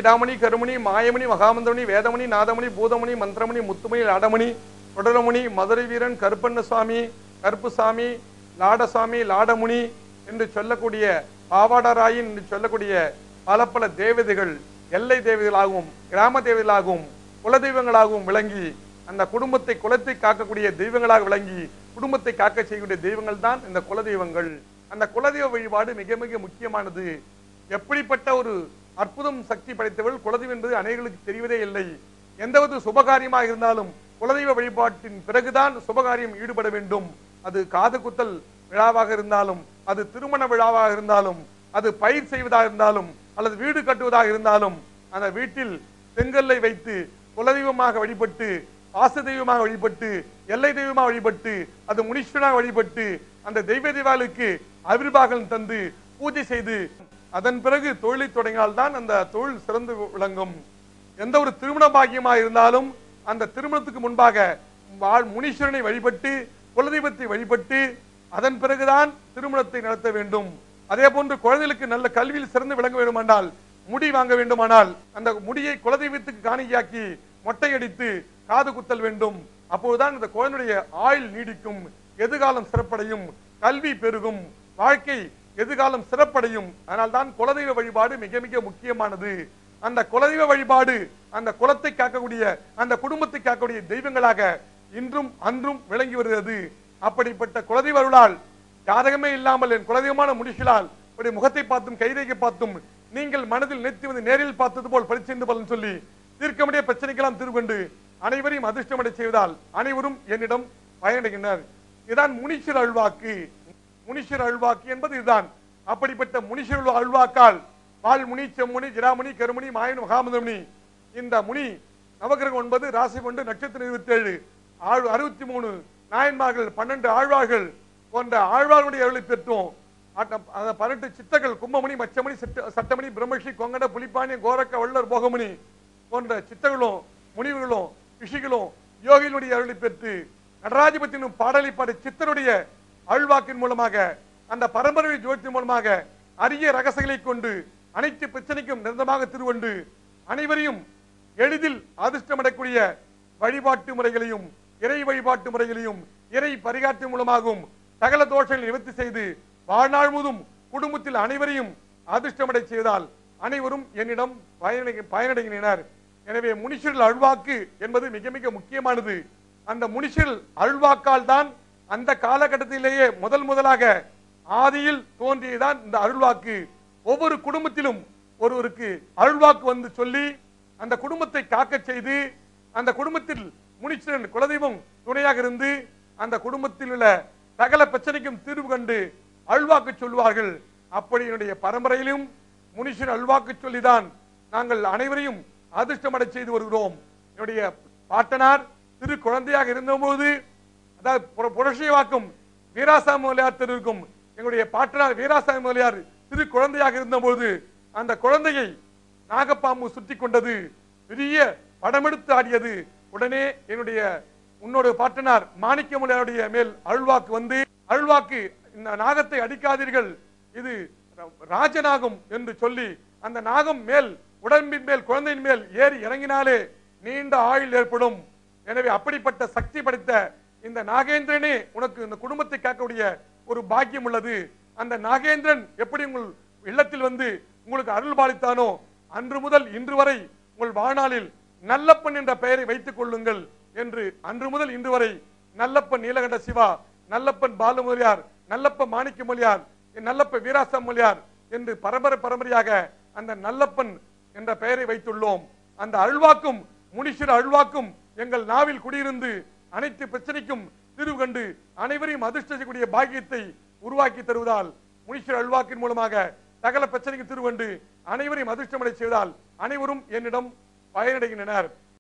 இடாமணி கருமணி மாயமணி மகாமந்திரமணி வேதமணி நாதமணி பூதமணி மந்திரமணி முத்துமணி லாடமணி தொடரமணி மதுரை வீரன் கருப்பண்ணசாமி கருப்புசாமி லாடசாமி லாடமுனி என்று சொல்லக்கூடிய பாவாடராயின் என்று சொல்லக்கூடிய பல பல தேவதைகள் எல்லை தேவதைகளாகவும் கிராம தேவதைகளாகவும் குலதெய்வங்களாகவும் விளங்கி அந்த குடும்பத்தை குலத்தை காக்கக்கூடிய தெய்வங்களாக விளங்கி குடும்பத்தை காக்க செய்யக்கூடிய தெய்வங்கள் தான் இந்த குலதெய்வங்கள் அந்த குலதெய்வ வழிபாடு மிக மிக முக்கியமானது எப்படிப்பட்ட ஒரு அற்புதம் சக்தி படைத்தவள் குலதெய்வம் என்பது அநேகர்களுக்கு தெரிவதே இல்லை எந்தவது சுபகாரியமாக இருந்தாலும் குலதெய்வ வழிபாட்டின் பிறகுதான் சுபகாரியம் ஈடுபட வேண்டும் அது காது குத்தல் விழாவாக இருந்தாலும் அது திருமண விழாவாக இருந்தாலும் அது பயிர் செய்வதாக இருந்தாலும் அல்லது வீடு கட்டுவதாக இருந்தாலும் அந்த வீட்டில் செங்கல்லை வைத்து குலதெய்வமாக வழிபட்டு பாச தெய்வமாக வழிபட்டு எல்லை தெய்வமாக வழிபட்டு அது முனீஸ்வரனாக வழிபட்டு அந்த தெய்வ தெய்வாளுக்கு அவிர்வாகம் தந்து பூஜை செய்து அதன் பிறகு தொழிலை தொடங்கினால்தான் அந்த தொழில் சிறந்து விளங்கும் எந்த ஒரு திருமண பாக்கியமாக இருந்தாலும் அந்த திருமணத்துக்கு முன்பாக வாழ் முனீஸ்வரனை வழிபட்டு குலதெய்வத்தை வழிபட்டு அதன் பிறகுதான் திருமணத்தை நடத்த வேண்டும் அதே போன்று குழந்தைகளுக்கு நல்ல கல்வியில் சிறந்து விளங்க வேண்டுமானால் முடி வாங்க வேண்டுமானால் அந்த முடியை குலதெய்வத்துக்கு காணிக்கையாக்கி மொட்டையடித்து காது குத்தல் வேண்டும் அப்போதுதான் இந்த குழந்தையுடைய ஆயுள் நீடிக்கும் எதிர்காலம் சிறப்படையும் கல்வி பெருகும் வாழ்க்கை எதிர்காலம் சிறப்படையும் அதனால்தான் குலதெய்வ வழிபாடு மிக மிக முக்கியமானது அந்த குலதெய்வ வழிபாடு அந்த குலத்தை காக்கக்கூடிய அந்த குடும்பத்தை காக்கக்கூடிய தெய்வங்களாக இன்றும் அன்றும் விளங்கி வருகிறது அப்படிப்பட்ட குலதெய்வ அருளால் ஜாதகமே இல்லாமல் என் குலதெய்வமான முடிஷலால் உடைய முகத்தை பார்த்தும் கைரேகை பார்த்தும் நீங்கள் மனதில் நிறுத்தி வந்து நேரில் பார்த்தது போல் பரிச்செய்து பலன் சொல்லி தீர்க்க முடிய பிரச்சனைக்கெல்லாம் தீர்வு அனைவரையும் அதிர்ஷ்டமடை செய்வதால் அனைவரும் என்னிடம் பயனடைகின்றனர் இதுதான் முனீஸ்வர அல்வாக்கு முனீஸ்வர அல்வாக்கு என்பது இதுதான் அப்படிப்பட்ட முனீஸ்வர அல்வாக்கால் பால் முனி செம்முனி ஜிராமுனி கருமுனி மாயன் மகாமதமுனி இந்த முனி நவகிரகம் ஒன்பது ராசி கொண்டு நட்சத்திரம் இருபத்தி ஏழு ஆழ் அறுபத்தி மூணு நாயன்மார்கள் பன்னெண்டு ஆழ்வார்கள் போன்ற ஆழ்வார்களுடைய அருளை பெற்றோம் ஆட்டம் அந்த பன்னெண்டு சித்தர்கள் கும்பமணி மச்சமணி சிட்ட- சட்டமணி பிரம்மஷி கொங்கட புலிப்பாணி கோரக்க வள்ளர் போகமணி போன்ற சித்தர்களும் முனிவர்களும் ரிஷிகளும் யோகிகளுடைய அருளை பெற்று நடராஜபத்தினும் பாடலை பாடி சித்தருடைய அருள்வாக்கின் மூலமாக அந்த பரம்பரை ஜோதியின் மூலமாக அரிய ரகசியங்களை கொண்டு அனைத்து பிரச்சனைக்கும் நிரந்தரமாக திருவண்டு அனைவரையும் எளிதில் அதிர்ஷ்டமடையக்கூடிய வழிபாட்டு முறைகளையும் இறை வழிபாட்டு முறைகளையும் இறை பரிகாட்டு மூலமாகவும் சகல தோஷங்களை நிவர்த்தி செய்து வாழ்நாள் முழுதும் குடும்பத்தில் அனைவரையும் அதிர்ஷ்டமடை செய்தால் அனைவரும் என்னிடம் பயனடை பயனடைகின்றனர் எனவே முனிஷர்கள் அருள்வாக்கு என்பது மிக மிக முக்கியமானது அந்த முனிஷர்கள் அருள்வாக்கால் தான் அந்த காலகட்டத்திலேயே முதல் முதலாக ஆதியில் தோன்றியதான் இந்த அருள்வாக்கு ஒவ்வொரு குடும்பத்திலும் ஒருவருக்கு அருள்வாக்கு வந்து சொல்லி அந்த குடும்பத்தை காக்கச் செய்து அந்த குடும்பத்தில் முனிச்சரன் குலதெய்வம் துணையாக இருந்து அந்த குடும்பத்தில் உள்ள சகல பிரச்சனைக்கும் தீர்வு கண்டு அல்வாக்கு சொல்வார்கள் அப்படி என்னுடைய பரம்பரையிலும் முனிஷன் அல்வாக்கு சொல்லிதான் நாங்கள் அனைவரையும் அதிர்ஷ்டமடை செய்து வருகிறோம் என்னுடைய பாட்டனார் சிறு குழந்தையாக இருந்தபோது அதாவது புர- புரட்சிவாக்கும் வீராசாமி முதலியார் தெருவுக்கும் எங்களுடைய பாட்டனார் வீராசாமி முதலியார் சிறு குழந்தையாக இருந்தபோது அந்த குழந்தையை நாகப்பாம்பு சுற்றி கொண்டது பெரிய படமெடுத்து ஆடியது உடனே என்னுடைய உன்னோட பாட்டனார் மாணிக்கமுடையாருடைய மேல் அருள்வாக்கு வந்து அருள்வாக்கு இந்த நாகத்தை அடிக்காதீர்கள் இது ராஜநாகம் என்று சொல்லி அந்த நாகம் மேல் உடம்பின் மேல் குழந்தையின் மேல் ஏறி இறங்கினாலே நீண்ட ஆயுள் ஏற்படும் எனவே அப்படிப்பட்ட சக்தி படைத்த இந்த நாகேந்திரனே உனக்கு இந்த குடும்பத்தை காக்கக்கூடிய ஒரு பாக்கியம் உள்ளது அந்த நாகேந்திரன் எப்படி உங்கள் இல்லத்தில் வந்து உங்களுக்கு அருள் பாலித்தானோ அன்று முதல் இன்று வரை உங்கள் வாழ்நாளில் நல்லப்பன் என்ற பெயரை வைத்துக் கொள்ளுங்கள் என்று அன்று முதல் இன்று வரை நல்லப்பன் நீலகண்ட சிவா நல்லப்பன் பாலுமொழியார் நல்லப்ப மாணிக்க மொழியார் நல்லப்ப வீராச மொழியார் என்று பரம்பரை பரம்பரையாக அந்த நல்லப்பன் என்ற பெயரை வைத்துள்ளோம் அந்த அருள்வாக்கும் முனிஷர் அருள்வாக்கும் எங்கள் நாவில் குடியிருந்து அனைத்து பிரச்சனைக்கும் தீர்வு கண்டு அனைவரையும் அதிர்ஷ்ட செய்யக்கூடிய பாக்கியத்தை உருவாக்கி தருவதால் முனிஷர் அல்வாக்கின் மூலமாக சகல பிரச்சனைக்கு தீர்வு கண்டு அனைவரையும் அதிர்ஷ்டமடை செய்வதால் அனைவரும் என்னிடம் பயனடைகின்றனர்